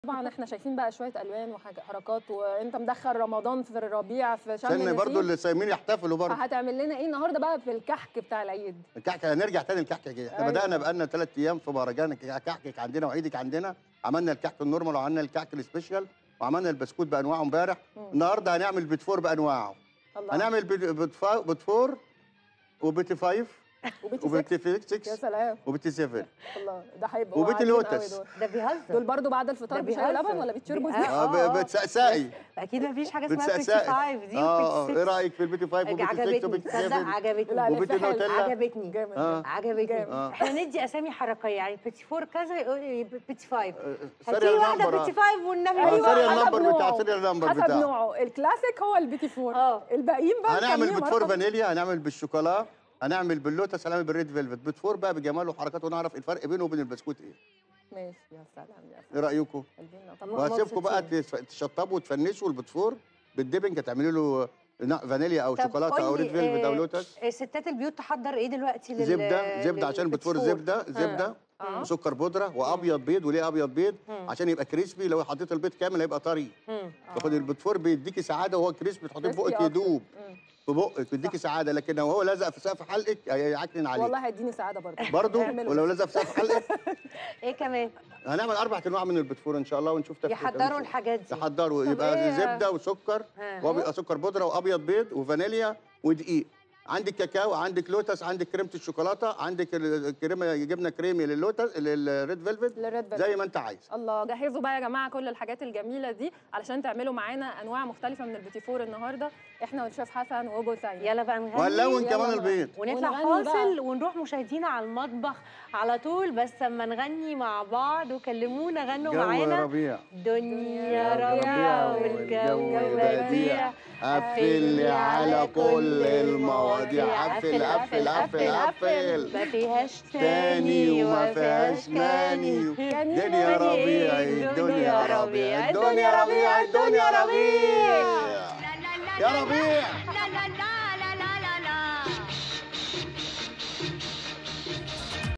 طبعا احنا شايفين بقى شويه الوان وحركات وانت مدخل رمضان في الربيع في شم عشان برضو النسيم اللي صايمين يحتفلوا برضو هتعمل لنا ايه النهارده بقى في الكحك بتاع العيد الكحك هنرجع تاني الكحك كده احنا أيوة. بدانا بقالنا ثلاث ايام في مهرجان كحكك عندنا وعيدك عندنا عملنا الكحك النورمال وعملنا الكحك السبيشال وعملنا البسكوت بانواعه امبارح مم. النهارده هنعمل بيتفور بانواعه الله هنعمل بيت- بيتفا- بيتفور وبيتي فايف وبيتي وبيتي سكس. يا 6 سلام وبيتي 7 الله ده هيبقوا وبيتي عاجبين قوي لوتس. دول. ده بيهزر دول برضو بعد الفطار ده بيشربوا بيهزر. لبن ولا بيتشربوا بي- ازاي؟ آه. اه ب- بتسقسقي اكيد ما فيش حاجه اسمها بيتي بتسقسقي 5 دي اه وبيتي ايه 6 رايك في البيتي 5 وبيتي 6 عجبتني وبيتي تصدق 7 لا، عجبتني لسه وبيتي حلو. نوتيلا. عجبتني جامد اه عجبتني جامد. آه. احنا ندي اسامي حركيه يعني بيتي 4 كذا يقول لي بيتي 5 آه، هاتي سريع واحده النمبر بيتي آه. 5 والنبي آه، أيوة، سريع حسب النمبر بتاع نوعه. سريع النمبر حسب بتاعه نوعه الكلاسيك هو البيتي فور اه الباقيين بقى هنعمل مسميهم بيتفور أرقام. فانيليا هنعمل بالشوكولا هنعمل باللوتس هنعمل بالريد فيلفت بيتفور بقى بجماله وحركاته ونعرف الفرق بينه وبين البسكوت ايه ماشي يا سلام يا ايه سلام رايكم قلبينا طب وهسيبكم بقى مبسوطين. تس- تشطبوا وتفنشوا البيتفور بالديبنج هتعملي له نا- فانيليا او طب شوكولاته او قولي، ريد فيلفت او آه، لوتس آه، ستات البيوت تحضر ايه دلوقتي لل زبده زبده عشان البيتفور للبيتي زبده زبده آه. وسكر بودره وابيض بيض وليه ابيض بيض مم. عشان يبقى كريسبي لو حطيت البيض كامل هيبقى طري مم. تاخد البيتفور بيديكي سعاده وهو كريسبي تحطيه في كريسبي بقك أكتر. يدوب مم. في بقك يديكي سعاده لكن لو هو لزق في سقف حلقك هيعكنن عليك والله هيديني سعاده برضه برضه اعملوا ولو بس. لزق في سقف حلقك ايه كمان هنعمل اربع انواع من البيتفور ان شاء الله ونشوف تفكير يحضروا الحاجات دي يحضروا طب يبقى إيه؟ زبده وسكر ها. وهو بيبقى سكر بودره وابيض بيض وفانيليا ودقيق عندك كاكاو عندك لوتس عندك كريمه الشوكولاته عندك الكريمه جبنه كريمي للوتس للريد فيلفت للريد فيلفت. زي ما انت عايز الله جهزوا بقى يا جماعه كل الحاجات الجميله دي علشان تعملوا معانا انواع مختلفه من البيتي فور النهارده احنا والشيف حسن وابو سعيد يلا بقى نغني وهنلون يلا كمان بقى. البيض ونطلع ونغني بقى. فاصل ونروح مشاهدينا على المطبخ على طول بس اما نغني مع بعض وكلمونا غنوا جو معانا ربيع دنيا ربيع ربيع والجو والجو بديع. بديع قفل لي على كل المواضيع قفل قفل قفل قفل ما فيهاش تاني وما فيهاش ماني الدنيا ربيع الدنيا ربيع الدنيا ربيع الدنيا ربيع يا ربيع لا لا لا